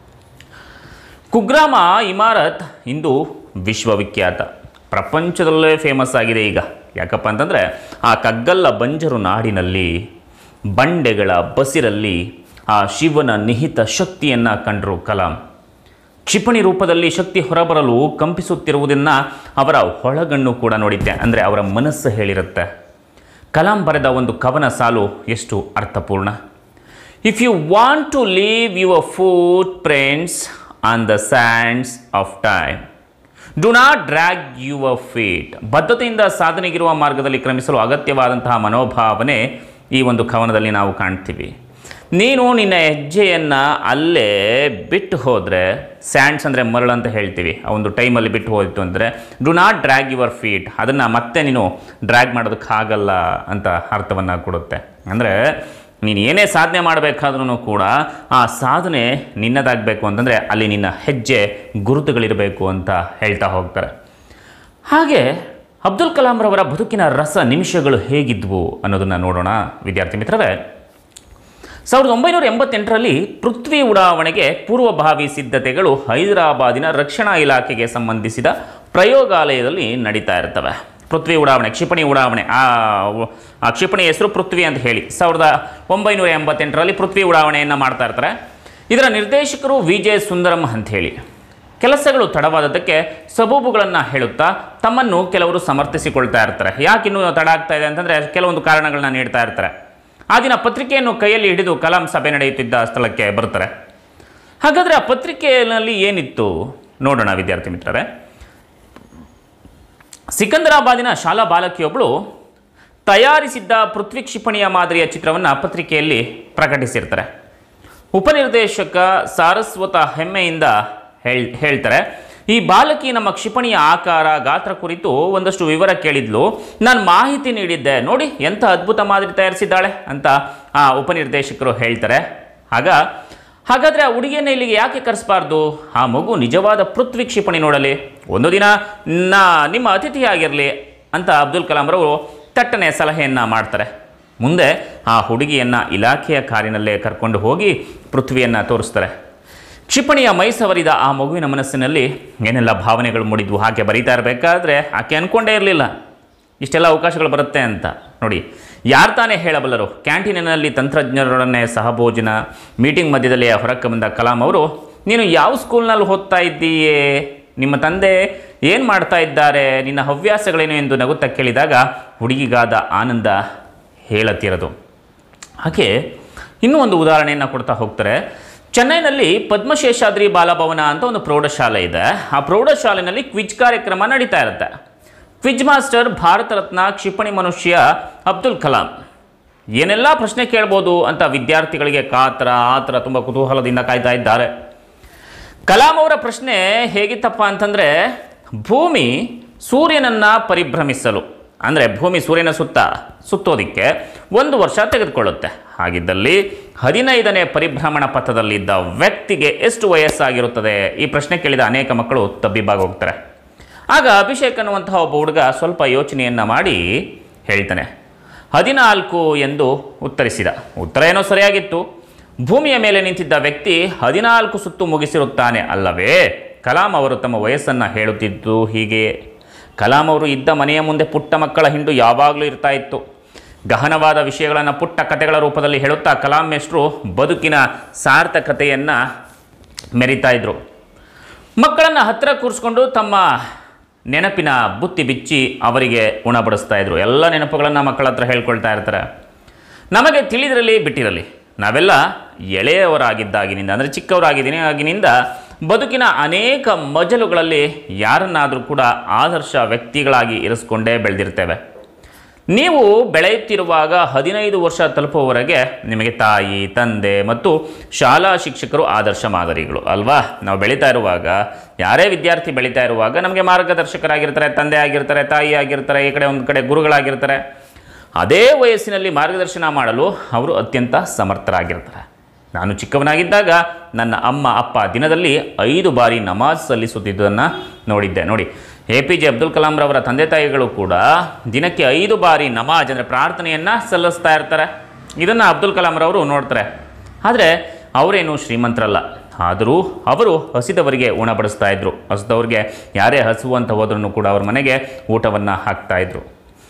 ಕುಗ್ರಾಮ ಇಮಾರತ್ ಇಂದು ವಿಶ್ವವಿಖ್ಯಾತ ಪ್ರಪಂಚದಲ್ಲೇ ಫೇಮಸ್ ಆಗಿದೆ ಈಗ ಯಾಕಪ್ಪ ಅಂತಂದರೆ ಆ ಕಗ್ಗಲ್ಲ ಬಂಜರು ನಾಡಿನಲ್ಲಿ ಬಂಡೆಗಳ ಬಸಿರಲ್ಲಿ ಆ ಶಿವನ ನಿಹಿತ ಶಕ್ತಿಯನ್ನು ಕಂಡರು ಕಲಾಂ ಕ್ಷಿಪಣಿ ರೂಪದಲ್ಲಿ ಶಕ್ತಿ ಹೊರಬರಲು ಕಂಪಿಸುತ್ತಿರುವುದನ್ನು ಅವರ ಒಳಗಣ್ಣು ಕೂಡ ನೋಡಿದ್ದೆ ಅಂದರೆ ಅವರ ಮನಸ್ಸು ಹೇಳಿರುತ್ತೆ ಕಲಾಂ ಬರೆದ ಒಂದು ಕವನ ಸಾಲು ಎಷ್ಟು ಅರ್ಥಪೂರ್ಣ if you want to leave your footprints on the sands of time do not drag your feet ಬದ್ಧತೆಯಿಂದ ಸಾಧನೆಗಿರುವ ಮಾರ್ಗದಲ್ಲಿ ಕ್ರಮಿಸಲು ಅಗತ್ಯವಾದಂತಹ ಮನೋಭಾವನೆ ಈ ಒಂದು ಕವನದಲ್ಲಿ ನಾವು ಕಾಣ್ತೀವಿ ನೀನು ನಿನ್ನ ಹೆಜ್ಜೆಯನ್ನು ಅಲ್ಲೇ ಬಿಟ್ಟು ಹೋದರೆ ಸ್ಯಾಂಡ್ಸ್ ಅಂದರೆ ಮರಳು ಅಂತ ಹೇಳ್ತೀವಿ ಆ ಒಂದು ಟೈಮಲ್ಲಿ ಬಿಟ್ಟು ಹೋಯಿತು ಅಂದರೆ do not drag your feet ಅದನ್ನು ಮತ್ತೆ ನೀನು ಡ್ರ್ಯಾಗ್ ಮಾಡೋದಕ್ಕಾಗಲ್ಲ ಅಂತ ಅರ್ಥವನ್ನು ಕೊಡುತ್ತೆ ಅಂದರೆ ನೀನು ಏನೇ ಸಾಧನೆ ಮಾಡಬೇಕಾದ್ರೂ ಕೂಡ ಆ ಸಾಧನೆ ನಿನ್ನದಾಗಬೇಕು ಅಂತಂದರೆ ಅಲ್ಲಿ ನಿನ್ನ ಹೆಜ್ಜೆ ಗುರುತುಗಳಿರಬೇಕು ಅಂತ ಹೇಳ್ತಾ ಹೋಗ್ತಾರೆ ಹಾಗೆ ಅಬ್ದುಲ್ ಕಲಾಂರವರ ಬದುಕಿನ ರಸ ನಿಮಿಷಗಳು ಹೇಗಿದ್ವು ಅನ್ನೋದನ್ನು ನೋಡೋಣ ವಿದ್ಯಾರ್ಥಿ ಮಿತ್ರರೇ ಸಾವಿರದ ಒಂಬೈನೂರ ಎಂಬತ್ತೆಂಟರಲ್ಲಿ ಪೃಥ್ವಿ ಉಡಾವಣೆಗೆ ಪೂರ್ವಭಾವಿ ಸಿದ್ಧತೆಗಳು ಹೈದರಾಬಾದಿನ ರಕ್ಷಣಾ ಇಲಾಖೆಗೆ ಸಂಬಂಧಿಸಿದ ಪ್ರಯೋಗಾಲಯದಲ್ಲಿ ನಡೀತಾ ಇರ್ತವೆ ಪೃಥ್ವಿ ಉಡಾವಣೆ ಕ್ಷಿಪಣಿ ಉಡಾವಣೆ ಆ ಉ- ಆ ಕ್ಷಿಪಣಿ ಹೆಸರು ಪೃಥ್ವಿ ಅಂತ ಹೇಳಿ ಸಾವಿರದ ಒಂಬೈನೂರ ಎಂಬತ್ತೆಂಟರಲ್ಲಿ ಪೃಥ್ವಿ ಉಡಾವಣೆಯನ್ನು ಮಾಡ್ತಾ ಇರ್ತಾರೆ ಇದರ ನಿರ್ದೇಶಕರು ವಿ ಜೆ ಸುಂದರಂ ಅಂತ ಹೇಳಿ ಕೆಲಸಗಳು ತಡವಾದದ್ದಕ್ಕೆ ಸಬೂಬುಗಳನ್ನು ಹೇಳುತ್ತಾ ತಮ್ಮನ್ನು ಕೆಲವರು ಸಮರ್ಥಿಸಿಕೊಳ್ತಾ ಇರ್ತಾರೆ ಯಾಕಿನ್ನೂ ತಡ ಆಗ್ತಾ ಇದೆ ಅಂತಂದರೆ ಕೆಲವೊಂದು ಕಾರಣಗಳನ್ನ ನೀಡ್ತಾ ಇರ್ತಾರೆ ಆ ದಿನ ಪತ್ರಿಕೆಯನ್ನು ಕೈಯಲ್ಲಿ ಹಿಡಿದು ಕಲಾಂ ಸಭೆ ನಡೆಯುತ್ತಿದ್ದ ಸ್ಥಳಕ್ಕೆ ಬರ್ತಾರೆ ಹಾಗಾದರೆ ಆ ಪತ್ರಿಕೆಯಲ್ಲಿ ಏನಿತ್ತು ನೋಡೋಣ ವಿದ್ಯಾರ್ಥಿ ಮಿತ್ರರೇ ಸಿಕಂದರಾಬಾದಿನ ಶಾಲಾ ಬಾಲಕಿಯೊಬ್ಬಳು ತಯಾರಿಸಿದ್ದ ಪೃಥ್ವಿ ಕ್ಷಿಪಣಿಯ ಮಾದರಿಯ ಚಿತ್ರವನ್ನು ಪತ್ರಿಕೆಯಲ್ಲಿ ಪ್ರಕಟಿಸಿರ್ತಾರೆ ಉಪನಿರ್ದೇಶಕ ಸಾರಸ್ವತ ಹೆಮ್ಮೆಯಿಂದ ಹೇಳ್ ಹೇಳ್ತಾರೆ ಈ ಬಾಲಕಿ ನಮ್ಮ ಕ್ಷಿಪಣಿಯ ಆಕಾರ ಗಾತ್ರ ಕುರಿತು ಒಂದಷ್ಟು ವಿವರ ಕೇಳಿದ್ಲು ನಾನು ಮಾಹಿತಿ ನೀಡಿದ್ದೆ ನೋಡಿ ಎಂಥ ಅದ್ಭುತ ಮಾದರಿ ತಯಾರಿಸಿದ್ದಾಳೆ ಅಂತ ಆ ಉಪನಿರ್ದೇಶಕರು ಹೇಳ್ತಾರೆ ಆಗ ಹಾಗಾದರೆ ಆ ಹುಡುಗಿಯನ್ನು ಇಲ್ಲಿಗೆ ಯಾಕೆ ಕರೆಸಬಾರ್ದು ಆ ಮಗು ನಿಜವಾದ ಪೃಥ್ವಿ ಕ್ಷಿಪಣಿ ನೋಡಲಿ ಒಂದು ದಿನ ನಾ ನಿಮ್ಮ ಅತಿಥಿಯಾಗಿರಲಿ ಅಂತ ಅಬ್ದುಲ್ ಕಲಾಂರವರು ತಟ್ಟನೆ ಸಲಹೆಯನ್ನು ಮಾಡ್ತಾರೆ ಮುಂದೆ ಆ ಹುಡುಗಿಯನ್ನು ಇಲಾಖೆಯ ಕಾರಿನಲ್ಲೇ ಕರ್ಕೊಂಡು ಹೋಗಿ ಪೃಥ್ವಿಯನ್ನು ತೋರಿಸ್ತಾರೆ ಕ್ಷಿಪಣಿಯ ಮೈ ಸವರಿದ ಆ ಮಗುವಿನ ಮನಸ್ಸಿನಲ್ಲಿ ಏನೆಲ್ಲ ಭಾವನೆಗಳು ಮೂಡಿದ್ವು ಹಾಗೆ ಬರೀತಾ ಇರಬೇಕಾದ್ರೆ ಆಕೆ ಅಂದ್ಕೊಂಡೇ ಇರಲಿಲ್ಲ ಇಷ್ಟೆಲ್ಲ ಅವಕಾಶಗಳು ಬರುತ್ತೆ ಅಂತ ನೋಡಿ ಯಾರು ತಾನೇ ಹೇಳಬಲ್ಲರು ಕ್ಯಾಂಟೀನಿನಲ್ಲಿ ತಂತ್ರಜ್ಞರೊಡನೆ ಸಹಭೋಜನ ಮೀಟಿಂಗ್ ಮಧ್ಯದಲ್ಲಿ ಹೊರಕ್ಕೆ ಬಂದ ಕಲಾಂ ಅವರು ನೀನು ಯಾವ ಸ್ಕೂಲ್ನಲ್ಲಿ ಓದ್ತಾ ಇದ್ದೀಯೇ ನಿಮ್ಮ ತಂದೆ ಏನು ಮಾಡ್ತಾ ಇದ್ದಾರೆ ನಿನ್ನ ಹವ್ಯಾಸಗಳೇನು ಎಂದು ನಗುತ್ತಾ ಕೇಳಿದಾಗ ಹುಡುಗಿಗಾದ ಆನಂದ ಹೇಳತ್ತಿರೋದು ಹಾಗೆ ಇನ್ನೂ ಒಂದು ಉದಾಹರಣೆಯನ್ನು ಕೊಡ್ತಾ ಹೋಗ್ತಾರೆ ಚೆನ್ನೈನಲ್ಲಿ ಪದ್ಮಶೇಷಾದ್ರಿ ಬಾಲಭವನ ಅಂತ ಒಂದು ಪ್ರೌಢಶಾಲೆ ಇದೆ ಆ ಪ್ರೌಢಶಾಲೆಯಲ್ಲಿ ಕ್ವಿಜ್ ಕಾರ್ಯಕ್ರಮ ನಡೀತಾ ಇರುತ್ತೆ ಕ್ವಿಜ್ ಮಾಸ್ಟರ್ ಭಾರತ ರತ್ನ ಕ್ಷಿಪಣಿ ಮನುಷ್ಯ ಅಬ್ದುಲ್ ಕಲಾಂ ಏನೆಲ್ಲ ಪ್ರಶ್ನೆ ಕೇಳ್ಬೋದು ಅಂತ ವಿದ್ಯಾರ್ಥಿಗಳಿಗೆ ಕಾತರ ಆತರ ತುಂಬ ಕುತೂಹಲದಿಂದ ಕಾಯ್ತಾ ಇದ್ದಾರೆ ಕಲಾಂ ಅವರ ಪ್ರಶ್ನೆ ಹೇಗಿತ್ತಪ್ಪ ಅಂತಂದರೆ ಭೂಮಿ ಸೂರ್ಯನನ್ನು ಪರಿಭ್ರಮಿಸಲು ಅಂದರೆ ಭೂಮಿ ಸೂರ್ಯನ ಸುತ್ತ ಸುತ್ತೋದಿಕ್ಕೆ ಒಂದು ವರ್ಷ ತೆಗೆದುಕೊಳ್ಳುತ್ತೆ ಹಾಗಿದ್ದಲ್ಲಿ ಹದಿನೈದನೇ ಪರಿಭ್ರಮಣ ಪಥದಲ್ಲಿದ್ದ ವ್ಯಕ್ತಿಗೆ ಎಷ್ಟು ವಯಸ್ಸಾಗಿರುತ್ತದೆ ಈ ಪ್ರಶ್ನೆ ಕೇಳಿದ ಅನೇಕ ಮಕ್ಕಳು ತಬ್ಬಿಬ್ಬಾಗಿ ಹೋಗ್ತಾರೆ ಆಗ ಅಭಿಷೇಕ್ ಅನ್ನುವಂತಹ ಒಬ್ಬ ಹುಡುಗ ಸ್ವಲ್ಪ ಯೋಚನೆಯನ್ನು ಮಾಡಿ ಹೇಳ್ತಾನೆ ಹದಿನಾಲ್ಕು ಎಂದು ಉತ್ತರಿಸಿದ ಉತ್ತರ ಏನೋ ಸರಿಯಾಗಿತ್ತು ಭೂಮಿಯ ಮೇಲೆ ನಿಂತಿದ್ದ ವ್ಯಕ್ತಿ ಹದಿನಾಲ್ಕು ಸುತ್ತು ಮುಗಿಸಿರುತ್ತಾನೆ ಅಲ್ಲವೇ ಕಲಾಂ ಅವರು ತಮ್ಮ ವಯಸ್ಸನ್ನು ಹೇಳುತ್ತಿದ್ದು ಹೀಗೆ ಕಲಾಂ ಅವರು ಇದ್ದ ಮನೆಯ ಮುಂದೆ ಪುಟ್ಟ ಮಕ್ಕಳ ಹಿಂಡು ಯಾವಾಗಲೂ ಇರ್ತಾ ಇತ್ತು ಗಹನವಾದ ವಿಷಯಗಳನ್ನು ಪುಟ್ಟ ಕಥೆಗಳ ರೂಪದಲ್ಲಿ ಹೇಳುತ್ತಾ ಕಲಾಂ ಮೇಷ್ಟ್ರು ಬದುಕಿನ ಸಾರ್ಥಕತೆಯನ್ನು ಮೆರಿತಾ ಇದ್ರು ಮಕ್ಕಳನ್ನು ಹತ್ತಿರ ಕೂರಿಸ್ಕೊಂಡು ತಮ್ಮ ನೆನಪಿನ ಬುತ್ತಿ ಬಿಚ್ಚಿ ಅವರಿಗೆ ಉಣಬಡಿಸ್ತಾ ಇದ್ರು ಎಲ್ಲ ನೆನಪುಗಳನ್ನು ಮಕ್ಕಳ ಹತ್ರ ಹೇಳ್ಕೊಳ್ತಾ ಇರ್ತಾರೆ ನಮಗೆ ತಿಳಿದಿರಲಿ ಬಿಟ್ಟಿರಲಿ ನಾವೆಲ್ಲ ಎಳೆಯವರಾಗಿದ್ದಾಗಿನಿಂದ ಅಂದರೆ ಚಿಕ್ಕವರಾಗಿದ್ದೀನಿ ಆಗಿನಿಂದ ಬದುಕಿನ ಅನೇಕ ಮಜಲುಗಳಲ್ಲಿ ಯಾರನ್ನಾದರೂ ಕೂಡ ಆದರ್ಶ ವ್ಯಕ್ತಿಗಳಾಗಿ ಇರಿಸ್ಕೊಂಡೇ ಬೆಳೆದಿರ್ತೇವೆ ನೀವು ಬೆಳೆಯುತ್ತಿರುವಾಗ ಹದಿನೈದು ವರ್ಷ ತಲುಪುವವರೆಗೆ ನಿಮಗೆ ತಾಯಿ ತಂದೆ ಮತ್ತು ಶಾಲಾ ಶಿಕ್ಷಕರು ಆದರ್ಶ ಮಾದರಿಗಳು ಅಲ್ವಾ ನಾವು ಬೆಳೀತಾ ಇರುವಾಗ ಯಾರೇ ವಿದ್ಯಾರ್ಥಿ ಬೆಳೀತಾ ಇರುವಾಗ ನಮಗೆ ಮಾರ್ಗದರ್ಶಕರಾಗಿರ್ತಾರೆ ತಂದೆ ಆಗಿರ್ತಾರೆ ತಾಯಿ ಆಗಿರ್ತಾರೆ ಈ ಕಡೆ ಒಂದು ಕಡೆ ಗುರುಗಳಾಗಿರ್ತಾರೆ ಅದೇ ವಯಸ್ಸಿನಲ್ಲಿ ಮಾರ್ಗದರ್ಶನ ಮಾಡಲು ಅವರು ಅತ್ಯಂತ ಸಮರ್ಥರಾಗಿರ್ತಾರೆ ನಾನು ಚಿಕ್ಕವನಾಗಿದ್ದಾಗ ನನ್ನ ಅಮ್ಮ ಅಪ್ಪ ದಿನದಲ್ಲಿ ಐದು ಬಾರಿ ನಮಾಜ್ ಸಲ್ಲಿಸುತ್ತಿದ್ದುದನ್ನು ನೋಡಿದ್ದೆ ನೋಡಿ ಎ ಪಿ ಜೆ ಅಬ್ದುಲ್ ಕಲಾಂರವರ ತಂದೆ ತಾಯಿಗಳು ಕೂಡ ದಿನಕ್ಕೆ ಐದು ಬಾರಿ ನಮಾಜ್ ಅಂದರೆ ಪ್ರಾರ್ಥನೆಯನ್ನು ಸಲ್ಲಿಸ್ತಾ ಇರ್ತಾರೆ ಇದನ್ನು ಅಬ್ದುಲ್ ಕಲಾಂರವರು ನೋಡ್ತಾರೆ ಆದರೆ ಅವರೇನು ಶ್ರೀಮಂತರಲ್ಲ ಆದರೂ ಅವರು ಹಸಿದವರಿಗೆ ಉಣಬಡಿಸ್ತಾ ಇದ್ರು ಹಸಿದವರಿಗೆ ಯಾರೇ ಹಸುವು ಅಂತ ಹೋದ್ರೂ ಕೂಡ ಅವ್ರ ಮನೆಗೆ ಊಟವನ್ನು ಹಾಕ್ತಾ ಇದ್ರು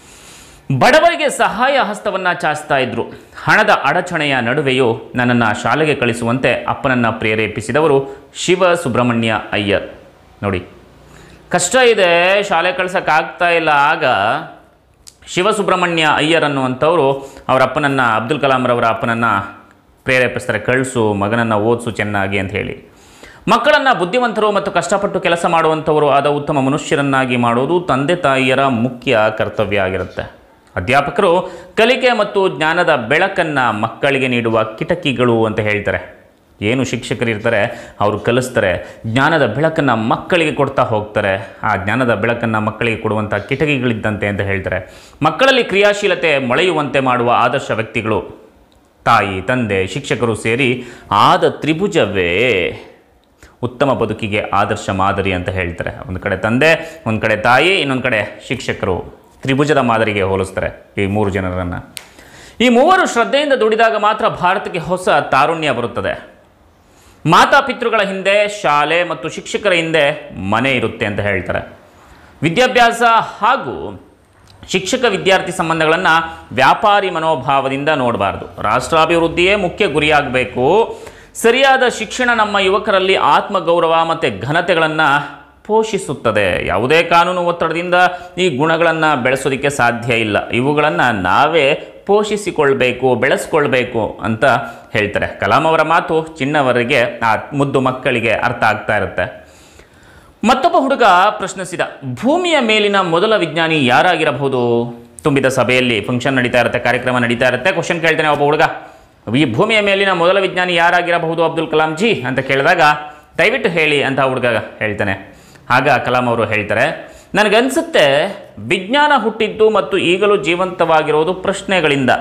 ಬಡವರಿಗೆ ಸಹಾಯ ಹಸ್ತವನ್ನು ಚಾಚ್ತಾ ಇದ್ರು ಹಣದ ಅಡಚಣೆಯ ನಡುವೆಯೂ ನನ್ನನ್ನು ಶಾಲೆಗೆ ಕಳಿಸುವಂತೆ ಅಪ್ಪನನ್ನು ಪ್ರೇರೇಪಿಸಿದವರು ಶಿವ ಸುಬ್ರಹ್ಮಣ್ಯ ಅಯ್ಯರ್ ನೋಡಿ ಕಷ್ಟ ಇದೆ ಶಾಲೆ ಕಳ್ಸೋಕ್ಕಾಗ್ತಾ ಇಲ್ಲ ಆಗ ಶಿವಸುಬ್ರಹ್ಮಣ್ಯ ಅಯ್ಯರ್ ಅನ್ನುವಂಥವರು ಅವರ ಅಪ್ಪನನ್ನು ಅಬ್ದುಲ್ ಕಲಾಂರವರ ಅಪ್ಪನನ್ನು ಪ್ರೇರೇಪಿಸ್ತಾರೆ ಕಳಿಸು ಮಗನನ್ನು ಓದಿಸು ಚೆನ್ನಾಗಿ ಅಂತ ಹೇಳಿ ಮಕ್ಕಳನ್ನು ಬುದ್ಧಿವಂತರು ಮತ್ತು ಕಷ್ಟಪಟ್ಟು ಕೆಲಸ ಮಾಡುವಂಥವರು ಆದ ಉತ್ತಮ ಮನುಷ್ಯರನ್ನಾಗಿ ಮಾಡೋದು ತಂದೆ ತಾಯಿಯರ ಮುಖ್ಯ ಕರ್ತವ್ಯ ಆಗಿರುತ್ತೆ ಅಧ್ಯಾಪಕರು ಕಲಿಕೆ ಮತ್ತು ಜ್ಞಾನದ ಬೆಳಕನ್ನು ಮಕ್ಕಳಿಗೆ ನೀಡುವ ಕಿಟಕಿಗಳು ಅಂತ ಹೇಳ್ತಾರೆ ಏನು ಶಿಕ್ಷಕರು ಇರ್ತಾರೆ ಅವರು ಕಲಿಸ್ತಾರೆ ಜ್ಞಾನದ ಬೆಳಕನ್ನು ಮಕ್ಕಳಿಗೆ ಕೊಡ್ತಾ ಹೋಗ್ತಾರೆ ಆ ಜ್ಞಾನದ ಬೆಳಕನ್ನು ಮಕ್ಕಳಿಗೆ ಕೊಡುವಂಥ ಕಿಟಕಿಗಳಿದ್ದಂತೆ ಅಂತ ಹೇಳ್ತಾರೆ ಮಕ್ಕಳಲ್ಲಿ ಕ್ರಿಯಾಶೀಲತೆ ಮೊಳೆಯುವಂತೆ ಮಾಡುವ ಆದರ್ಶ ವ್ಯಕ್ತಿಗಳು ತಾಯಿ ತಂದೆ ಶಿಕ್ಷಕರು ಸೇರಿ ಆದ ತ್ರಿಭುಜವೇ ಉತ್ತಮ ಬದುಕಿಗೆ ಆದರ್ಶ ಮಾದರಿ ಅಂತ ಹೇಳ್ತಾರೆ ಒಂದು ಕಡೆ ತಂದೆ ಒಂದು ಕಡೆ ತಾಯಿ ಇನ್ನೊಂದು ಕಡೆ ಶಿಕ್ಷಕರು ತ್ರಿಭುಜದ ಮಾದರಿಗೆ ಹೋಲಿಸ್ತಾರೆ ಈ ಮೂರು ಜನರನ್ನು ಈ ಮೂವರು ಶ್ರದ್ಧೆಯಿಂದ ದುಡಿದಾಗ ಮಾತ್ರ ಭಾರತಕ್ಕೆ ಹೊಸ ತಾರುಣ್ಯ ಬರುತ್ತದೆ ಮಾತಾಪಿತೃಗಳ ಹಿಂದೆ ಶಾಲೆ ಮತ್ತು ಶಿಕ್ಷಕರ ಹಿಂದೆ ಮನೆ ಇರುತ್ತೆ ಅಂತ ಹೇಳ್ತಾರೆ ವಿದ್ಯಾಭ್ಯಾಸ ಹಾಗೂ ಶಿಕ್ಷಕ ವಿದ್ಯಾರ್ಥಿ ಸಂಬಂಧಗಳನ್ನು ವ್ಯಾಪಾರಿ ಮನೋಭಾವದಿಂದ ನೋಡಬಾರ್ದು ರಾಷ್ಟ್ರಾಭಿವೃದ್ಧಿಯೇ ಮುಖ್ಯ ಗುರಿಯಾಗಬೇಕು ಸರಿಯಾದ ಶಿಕ್ಷಣ ನಮ್ಮ ಯುವಕರಲ್ಲಿ ಆತ್ಮಗೌರವ ಮತ್ತು ಘನತೆಗಳನ್ನು ಪೋಷಿಸುತ್ತದೆ ಯಾವುದೇ ಕಾನೂನು ಒತ್ತಡದಿಂದ ಈ ಗುಣಗಳನ್ನು ಬೆಳೆಸೋದಕ್ಕೆ ಸಾಧ್ಯ ಇಲ್ಲ ಇವುಗಳನ್ನು ನಾವೇ ಪೋಷಿಸಿಕೊಳ್ಬೇಕು ಬೆಳೆಸ್ಕೊಳ್ಬೇಕು ಅಂತ ಹೇಳ್ತಾರೆ ಕಲಾಂ ಅವರ ಮಾತು ಚಿನ್ನವರಿಗೆ ಆ ಮುದ್ದು ಮಕ್ಕಳಿಗೆ ಅರ್ಥ ಆಗ್ತಾ ಇರುತ್ತೆ ಮತ್ತೊಬ್ಬ ಹುಡುಗ ಪ್ರಶ್ನಿಸಿದ ಭೂಮಿಯ ಮೇಲಿನ ಮೊದಲ ವಿಜ್ಞಾನಿ ಯಾರಾಗಿರಬಹುದು ತುಂಬಿದ ಸಭೆಯಲ್ಲಿ ಫಂಕ್ಷನ್ ನಡೀತಾ ಇರುತ್ತೆ ಕಾರ್ಯಕ್ರಮ ನಡೀತಾ ಇರುತ್ತೆ ಕ್ವಶನ್ ಕೇಳ್ತಾನೆ ಒಬ್ಬ ಹುಡುಗ ಈ ಭೂಮಿಯ ಮೇಲಿನ ಮೊದಲ ವಿಜ್ಞಾನಿ ಯಾರಾಗಿರಬಹುದು ಅಬ್ದುಲ್ ಕಲಾಂ ಜಿ ಅಂತ ಕೇಳಿದಾಗ ದಯವಿಟ್ಟು ಹೇಳಿ ಅಂತ ಹುಡುಗ ಹೇಳ್ತಾನೆ ಆಗ ಕಲಾಂ ಅವರು ಹೇಳ್ತಾರೆ ನನಗನ್ಸುತ್ತೆ ವಿಜ್ಞಾನ ಹುಟ್ಟಿದ್ದು ಮತ್ತು ಈಗಲೂ ಜೀವಂತವಾಗಿರೋದು ಪ್ರಶ್ನೆಗಳಿಂದ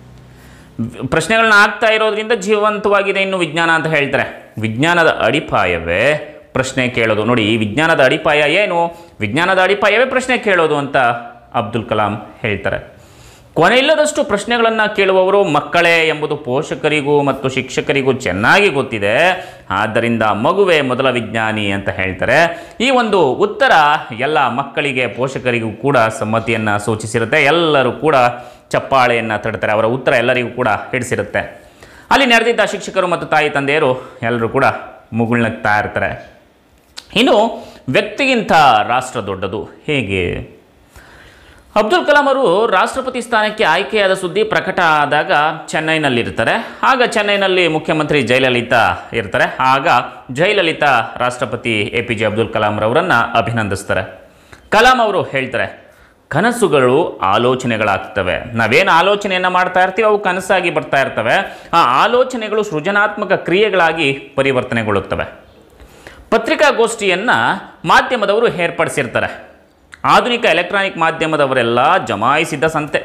ಪ್ರಶ್ನೆಗಳನ್ನ ಆಗ್ತಾ ಇರೋದ್ರಿಂದ ಜೀವಂತವಾಗಿದೆ ಇನ್ನು ವಿಜ್ಞಾನ ಅಂತ ಹೇಳ್ತಾರೆ ವಿಜ್ಞಾನದ ಅಡಿಪಾಯವೇ ಪ್ರಶ್ನೆ ಕೇಳೋದು ನೋಡಿ ಈ ವಿಜ್ಞಾನದ ಅಡಿಪಾಯ ಏನು ವಿಜ್ಞಾನದ ಅಡಿಪಾಯವೇ ಪ್ರಶ್ನೆ ಕೇಳೋದು ಅಂತ ಅಬ್ದುಲ್ ಕಲಾಂ ಹೇಳ್ತಾರೆ ಕೊನೆಯಿಲ್ಲದಷ್ಟು ಪ್ರಶ್ನೆಗಳನ್ನು ಕೇಳುವವರು ಮಕ್ಕಳೇ ಎಂಬುದು ಪೋಷಕರಿಗೂ ಮತ್ತು ಶಿಕ್ಷಕರಿಗೂ ಚೆನ್ನಾಗಿ ಗೊತ್ತಿದೆ ಆದ್ದರಿಂದ ಮಗುವೇ ಮೊದಲ ವಿಜ್ಞಾನಿ ಅಂತ ಹೇಳ್ತಾರೆ ಈ ಒಂದು ಉತ್ತರ ಎಲ್ಲ ಮಕ್ಕಳಿಗೆ ಪೋಷಕರಿಗೂ ಕೂಡ ಸಮ್ಮತಿಯನ್ನು ಸೂಚಿಸಿರುತ್ತೆ ಎಲ್ಲರೂ ಕೂಡ ಚಪ್ಪಾಳೆಯನ್ನು ತಡ್ತಾರೆ ಅವರ ಉತ್ತರ ಎಲ್ಲರಿಗೂ ಕೂಡ ಹಿಡಿಸಿರುತ್ತೆ ಅಲ್ಲಿ ನೆರೆದಿದ್ದ ಶಿಕ್ಷಕರು ಮತ್ತು ತಾಯಿ ತಂದೆಯರು ಎಲ್ಲರೂ ಕೂಡ ಮುಗುಳ್ನಗ್ತಾ ಇರ್ತಾರೆ ಇನ್ನು ವ್ಯಕ್ತಿಗಿಂತ ರಾಷ್ಟ್ರ ದೊಡ್ಡದು ಹೇಗೆ ಅಬ್ದುಲ್ ಕಲಾಂ ಅವರು ರಾಷ್ಟ್ರಪತಿ ಸ್ಥಾನಕ್ಕೆ ಆಯ್ಕೆಯಾದ ಸುದ್ದಿ ಪ್ರಕಟ ಆದಾಗ ಚೆನ್ನೈನಲ್ಲಿರ್ತಾರೆ ಆಗ ಚೆನ್ನೈನಲ್ಲಿ ಮುಖ್ಯಮಂತ್ರಿ ಜಯಲಲಿತಾ ಇರ್ತಾರೆ ಆಗ ಜಯಲಲಿತಾ ರಾಷ್ಟ್ರಪತಿ A P J Abdul Kalam ರವರನ್ನು ಅಭಿನಂದಿಸ್ತಾರೆ ಕಲಾಂ ಅವರು ಹೇಳ್ತಾರೆ ಕನಸುಗಳು ಆಲೋಚನೆಗಳಾಗ್ತವೆ ನಾವೇನು ಆಲೋಚನೆಯನ್ನು ಮಾಡ್ತಾ ಇರ್ತೀವಿ ಅವು ಕನಸಾಗಿ ಬರ್ತಾ ಇರ್ತವೆ ಆ ಆಲೋಚನೆಗಳು ಸೃಜನಾತ್ಮಕ ಕ್ರಿಯೆಗಳಾಗಿ ಪರಿವರ್ತನೆಗೊಳ್ಳುತ್ತವೆ ಪತ್ರಿಕಾಗೋಷ್ಠಿಯನ್ನು ಮಾಧ್ಯಮದವರು ಏರ್ಪಡಿಸಿರ್ತಾರೆ ಆಧುನಿಕ ಎಲೆಕ್ಟ್ರಾನಿಕ್ ಮಾಧ್ಯಮದವರೆಲ್ಲ ಜಮಾಯಿಸಿದ್ದ ಸಂತೆ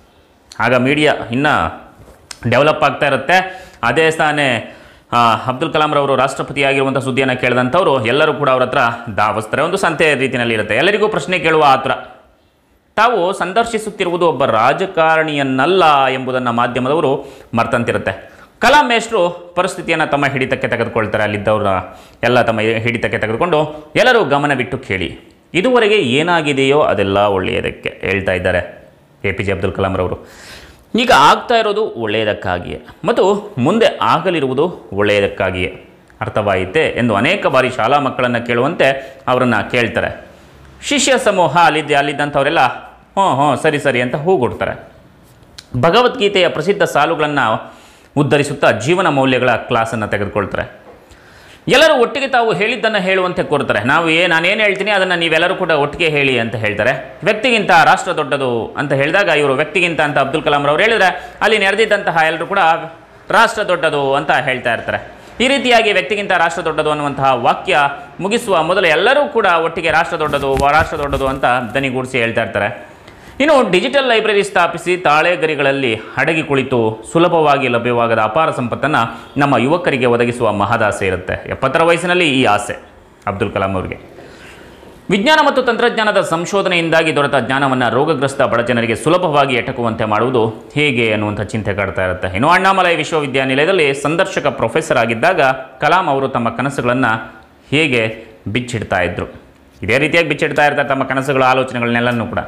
ಆಗ ಮೀಡಿಯಾ ಇನ್ನು ಡೆವಲಪ್ ಆಗ್ತಾ ಇರುತ್ತೆ ಅದೇ ತಾನೇ ಆ, ಅಬ್ದುಲ್ ಕಲಾಂ ರವರು ರಾಷ್ಟ್ರಪತಿ ಆಗಿರುವಂಥ ಸುದ್ದಿಯನ್ನು ಕೇಳಿದಂಥವ್ರು ಎಲ್ಲರೂ ಕೂಡ ಅವ್ರ ಹತ್ರ ಧಾವಿಸ್ತಾರೆ ಒಂದು ಸಂತೆ ರೀತಿಯಲ್ಲಿ ಇರುತ್ತೆ ಎಲ್ಲರಿಗೂ ಪ್ರಶ್ನೆ ಕೇಳುವ ಆತರ ತಾವು ಸಂದರ್ಶಿಸುತ್ತಿರುವುದು ಒಬ್ಬ ರಾಜಕಾರಣಿಯನ್ನಲ್ಲ ಎಂಬುದನ್ನು ಮಾಧ್ಯಮದವರು ಮರ್ತಂತಿರುತ್ತೆ ಕಲಾಂ ಮೇಷ್ಟ್ರು ಪರಿಸ್ಥಿತಿಯನ್ನು ತಮ್ಮ ಹಿಡಿತಕ್ಕೆ ತೆಗೆದುಕೊಳ್ತಾರೆ ಅಲ್ಲಿದ್ದವ್ರ ಎಲ್ಲ ತಮ್ಮ ಹಿಡಿತಕ್ಕೆ ತೆಗೆದುಕೊಂಡು ಎಲ್ಲರೂ ಗಮನವಿಟ್ಟು ಕೇಳಿ ಇದುವರೆಗೆ ಏನಾಗಿದೆಯೋ ಅದೆಲ್ಲ ಒಳ್ಳೆಯದಕ್ಕೆ ಹೇಳ್ತಾ ಇದ್ದಾರೆ A P J Abdul Kalam ರವರು ಈಗ ಆಗ್ತಾ ಇರೋದು ಒಳ್ಳೆಯದಕ್ಕಾಗಿಯೇ ಮತ್ತು ಮುಂದೆ ಆಗಲಿರುವುದು ಒಳ್ಳೆಯದಕ್ಕಾಗಿಯೇ ಅರ್ಥವಾಯಿತೆ ಎಂದು ಅನೇಕ ಬಾರಿ ಶಾಲಾ ಮಕ್ಕಳನ್ನು ಕೇಳುವಂತೆ ಅವರನ್ನು ಕೇಳ್ತಾರೆ ಶಿಷ್ಯ ಸಮೂಹ ಅಲ್ಲಿದ್ದೆ ಅಲ್ಲಿದ್ದಂಥವರೆಲ್ಲ ಹ್ಞೂ ಹ್ಞೂ ಸರಿ ಸರಿ ಅಂತ ಹೂಗೊಡ್ತಾರೆ ಭಗವದ್ಗೀತೆಯ ಪ್ರಸಿದ್ಧ ಸಾಲುಗಳನ್ನು ಉದ್ಧರಿಸುತ್ತಾ ಜೀವನ ಮೌಲ್ಯಗಳ ಕ್ಲಾಸನ್ನು ತೆಗೆದುಕೊಳ್ತಾರೆ ಎಲ್ಲರೂ ಒಟ್ಟಿಗೆ ತಾವು ಹೇಳಿದ್ದನ್ನು ಹೇಳುವಂತೆ ಕೋರ್ತಾರೆ ನಾವು ಏ ನಾನೇನು ಹೇಳ್ತೀನಿ ಅದನ್ನು ನೀವೆಲ್ಲರೂ ಕೂಡ ಒಟ್ಟಿಗೆ ಹೇಳಿ ಅಂತ ಹೇಳ್ತಾರೆ ವ್ಯಕ್ತಿಗಿಂತ ರಾಷ್ಟ್ರ ದೊಡ್ಡದು ಅಂತ ಹೇಳಿದಾಗ ಇವರು ವ್ಯಕ್ತಿಗಿಂತ ಅಂತ ಅಬ್ದುಲ್ ಕಲಾಂ ರವರು ಹೇಳಿದ್ರೆ ಅಲ್ಲಿ ನೆರೆದಿದ್ದಂತಹ ಎಲ್ಲರೂ ಕೂಡ ರಾಷ್ಟ್ರ ದೊಡ್ಡದು ಅಂತ ಹೇಳ್ತಾ ಇರ್ತಾರೆ ಈ ರೀತಿಯಾಗಿ ವ್ಯಕ್ತಿಗಿಂತ ರಾಷ್ಟ್ರ ದೊಡ್ಡದು ಅನ್ನುವಂತಹ ವಾಕ್ಯ ಮುಗಿಸುವ ಮೊದಲು ಎಲ್ಲರೂ ಕೂಡ ಒಟ್ಟಿಗೆ ರಾಷ್ಟ್ರ ದೊಡ್ಡದು ವ- ರಾಷ್ಟ್ರ ದೊಡ್ಡದು ಅಂತ ದನಿಗೂಡಿಸಿ ಹೇಳ್ತಾ ಇರ್ತಾರೆ ಇನ್ನು ಡಿಜಿಟಲ್ ಲೈಬ್ರರಿ ಸ್ಥಾಪಿಸಿ ತಾಳೆ ಗರಿಗಳಲ್ಲಿ ಅಡಗಿ ಕುಳಿತು ಸುಲಭವಾಗಿ ಲಭ್ಯವಾಗದ ಅಪಾರ ಸಂಪತ್ತನ್ನು ನಮ್ಮ ಯುವಕರಿಗೆ ಒದಗಿಸುವ ಮಹದಾಸೆ ಇರುತ್ತೆ ಎಪ್ಪತ್ತರ ವಯಸ್ಸಿನಲ್ಲಿ ಈ ಆಸೆ ಅಬ್ದುಲ್ ಕಲಾಂ ಅವರಿಗೆ ವಿಜ್ಞಾನ ಮತ್ತು ತಂತ್ರಜ್ಞಾನದ ಸಂಶೋಧನೆಯಿಂದಾಗಿ ದೊರೆತ ಜ್ಞಾನವನ್ನು ರೋಗಗ್ರಸ್ತ ಬಡಜನರಿಗೆ ಸುಲಭವಾಗಿ ಎಟಕುವಂತೆ ಮಾಡುವುದು ಹೇಗೆ ಅನ್ನುವಂಥ ಚಿಂತೆ ಕಾಡ್ತಾ ಇರುತ್ತೆ ಇನ್ನು ಅಣ್ಣಾಮಲೈ ವಿಶ್ವವಿದ್ಯಾನಿಲಯದಲ್ಲಿ ಸಂದರ್ಶಕ ಪ್ರೊಫೆಸರ್ ಆಗಿದ್ದಾಗ ಕಲಾಂ ಅವರು ತಮ್ಮ ಕನಸುಗಳನ್ನು ಹೇಗೆ ಬಿಚ್ಚಿಡ್ತಾ ಇದ್ರು ಇದೇ ರೀತಿಯಾಗಿ ಬಿಚ್ಚಿಡ್ತಾ ಇರ್ತಾರೆ ತಮ್ಮ ಕನಸುಗಳ ಆಲೋಚನೆಗಳನ್ನೆಲ್ಲನೂ ಕೂಡ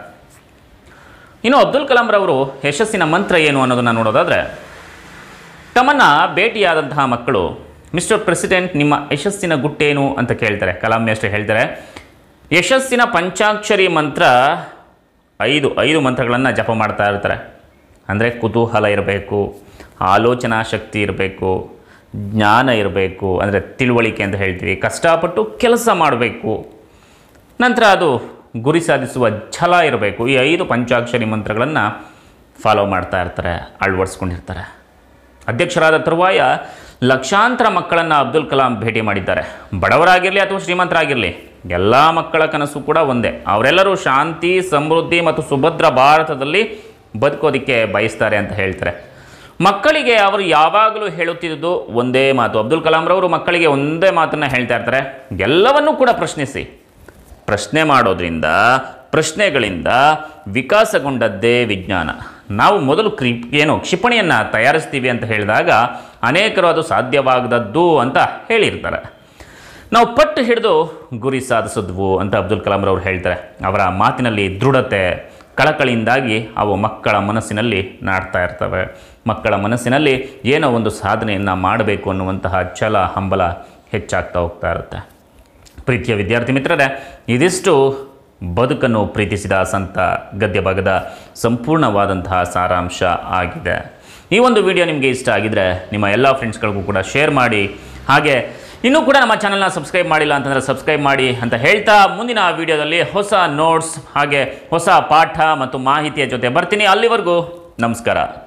ಇನ್ನು ಅಬ್ದುಲ್ ಕಲಾಂ ರವರು ಯಶಸ್ಸಿನ ಮಂತ್ರ ಏನು ಅನ್ನೋದನ್ನು ನೋಡೋದಾದರೆ ತಮ್ಮನ್ನು ಭೇಟಿಯಾದಂತಹ ಮಕ್ಕಳು ಮಿಸ್ಟರ್ ಪ್ರೆಸಿಡೆಂಟ್ ನಿಮ್ಮ ಯಶಸ್ಸಿನ ಗುಟ್ಟೇನು ಅಂತ ಕೇಳ್ತಾರೆ ಕಲಾಂ ಮೇಷ್ಟ್ರು ಹೇಳ್ತಾರೆ ಯಶಸ್ಸಿನ ಪಂಚಾಕ್ಷರಿ ಮಂತ್ರ ಐದು ಐದು ಮಂತ್ರಗಳನ್ನು ಜಪ ಮಾಡ್ತಾ ಇರ್ತಾರೆ ಅಂದರೆ ಕುತೂಹಲ ಇರಬೇಕು ಆಲೋಚನಾ ಶಕ್ತಿ ಇರಬೇಕು ಜ್ಞಾನ ಇರಬೇಕು ಅಂದರೆ ತಿಳುವಳಿಕೆ ಅಂತ ಹೇಳ್ತೀವಿ ಕಷ್ಟಪಟ್ಟು ಕೆಲಸ ಮಾಡಬೇಕು ನಂತರ ಅದು ಗುರಿ ಸಾಧಿಸುವ ಛಲ ಇರಬೇಕು ಈ ಐದು ಪಂಚಾಕ್ಷರಿ ಮಂತ್ರಗಳನ್ನು ಫಾಲೋ ಮಾಡ್ತಾ ಇರ್ತಾರೆ ಅಳವಡಿಸ್ಕೊಂಡಿರ್ತಾರೆ ಅಧ್ಯಕ್ಷರಾದ ತರುವಾಯ ಲಕ್ಷಾಂತರ ಮಕ್ಕಳನ್ನು ಅಬ್ದುಲ್ ಕಲಾಂ ಭೇಟಿ ಮಾಡಿದ್ದಾರೆ ಬಡವರಾಗಿರಲಿ ಅಥವಾ ಶ್ರೀಮಂತರಾಗಿರಲಿ ಎಲ್ಲ ಮಕ್ಕಳ ಕನಸು ಕೂಡ ಒಂದೇ ಅವರೆಲ್ಲರೂ ಶಾಂತಿ ಸಮೃದ್ಧಿ ಮತ್ತು ಸುಭದ್ರ ಭಾರತದಲ್ಲಿ ಬದುಕೋದಕ್ಕೆ ಬಯಸ್ತಾರೆ ಅಂತ ಹೇಳ್ತಾರೆ ಮಕ್ಕಳಿಗೆ ಅವರು ಯಾವಾಗಲೂ ಹೇಳುತ್ತಿದ್ದುದು ಒಂದೇ ಮಾತು ಅಬ್ದುಲ್ ಕಲಾಂ ರವರು ಮಕ್ಕಳಿಗೆ ಒಂದೇ ಮಾತನ್ನು ಹೇಳ್ತಾ ಇರ್ತಾರೆ ಎಲ್ಲವನ್ನೂ ಕೂಡ ಪ್ರಶ್ನಿಸಿ ಪ್ರಶ್ನೆ ಮಾಡೋದ್ರಿಂದ ಪ್ರಶ್ನೆಗಳಿಂದ ವಿಕಾಸಗೊಂಡದ್ದೇ ವಿಜ್ಞಾನ ನಾವು ಮೊದಲು ಕ್ರಿ ಏನು ಕ್ಷಿಪಣಿಯನ್ನು ತಯಾರಿಸ್ತೀವಿ ಅಂತ ಹೇಳಿದಾಗ ಅನೇಕರು ಅದು ಸಾಧ್ಯವಾಗದದ್ದು ಅಂತ ಹೇಳಿರ್ತಾರೆ ನಾವು ಪಟ್ಟು ಹಿಡಿದು ಗುರಿ ಸಾಧಿಸಿದ್ವು ಅಂತ ಅಬ್ದುಲ್ ಕಲಾಂ ರವರು ಹೇಳ್ತಾರೆ ಅವರ ಮಾತಿನಲ್ಲಿ ದೃಢತೆ ಕಳಕಳಿಯಿಂದಾಗಿ ಅವು ಮಕ್ಕಳ ಮನಸ್ಸಿನಲ್ಲಿ ನಾಡ್ತಾ ಇರ್ತವೆ ಮಕ್ಕಳ ಮನಸ್ಸಿನಲ್ಲಿ ಏನೋ ಒಂದು ಸಾಧನೆಯನ್ನು ಮಾಡಬೇಕು ಅನ್ನುವಂತಹ ಛಲ ಹಂಬಲ ಹೆಚ್ಚಾಗ್ತಾ ಹೋಗ್ತಾ ಇರುತ್ತೆ ಪ್ರೀತಿಯ ವಿದ್ಯಾರ್ಥಿ ಮಿತ್ರರೇ ಇದಿಷ್ಟು ಬದುಕನ್ನು ಪ್ರೀತಿಸಿದ ಸಂತ ಗದ್ಯ ಭಾಗದ ಸಂಪೂರ್ಣವಾದಂತಹ ಸಾರಾಂಶ ಆಗಿದೆ ಈ ಒಂದು ವಿಡಿಯೋ ನಿಮಗೆ ಇಷ್ಟ ಆಗಿದರೆ ನಿಮ್ಮ ಎಲ್ಲ ಫ್ರೆಂಡ್ಸ್ಗಳಿಗೂ ಕೂಡ ಶೇರ್ ಮಾಡಿ ಹಾಗೆ ಇನ್ನೂ ಕೂಡ ನಮ್ಮ ಚಾನಲ್ನ ಸಬ್ಸ್ಕ್ರೈಬ್ ಮಾಡಿಲ್ಲ ಅಂತಂದರೆ ಸಬ್ಸ್ಕ್ರೈಬ್ ಮಾಡಿ ಅಂತ ಹೇಳ್ತಾ ಮುಂದಿನ ವಿಡಿಯೋದಲ್ಲಿ ಹೊಸ ನೋಟ್ಸ್ ಹಾಗೆ ಹೊಸ ಪಾಠ ಮತ್ತು ಮಾಹಿತಿಯ ಜೊತೆ ಬರ್ತೀನಿ ಅಲ್ಲಿವರೆಗೂ ನಮಸ್ಕಾರ